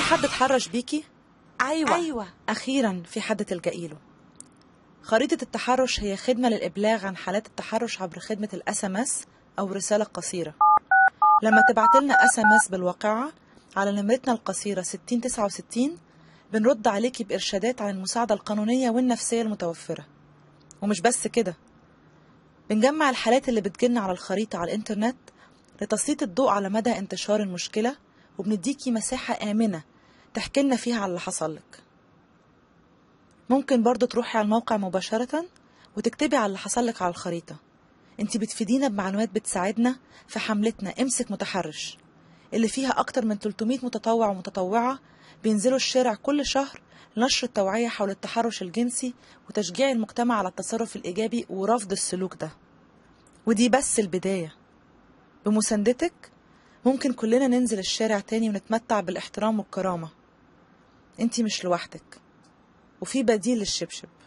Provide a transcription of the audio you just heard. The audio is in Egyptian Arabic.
حد اتحرش بيكي أيوة أيوة أخيرا في حد تلجئي له خريطة التحرش هي خدمة للإبلاغ عن حالات التحرش عبر خدمة الاس ام اس أو الرسالة القصيرة لما تبعت لنا اس ام اس بالواقعة على نمرتنا القصيرة 6069 بنرد عليكي بإرشادات عن المساعدة القانونية والنفسية المتوفرة ومش بس كده بنجمع الحالات اللي بتجيلنا على الخريطة على الإنترنت لتسليط الضوء على مدى انتشار المشكلة وبنديكي مساحة آمنة تحكي لنا فيها على اللي حصلك ممكن برضو تروحي على الموقع مباشرة وتكتبي على اللي حصلك على الخريطة انت بتفيدينا بمعلومات بتساعدنا في حملتنا امسك متحرش اللي فيها أكتر من 300 متطوع ومتطوعة بينزلوا الشارع كل شهر لنشر التوعية حول التحرش الجنسي وتشجيع المجتمع على التصرف الإيجابي ورفض السلوك ده ودي بس البداية بمساندتك ممكن كلنا ننزل الشارع تاني ونتمتع بالاحترام والكرامة انتي مش لوحدك وفي بديل للشبشب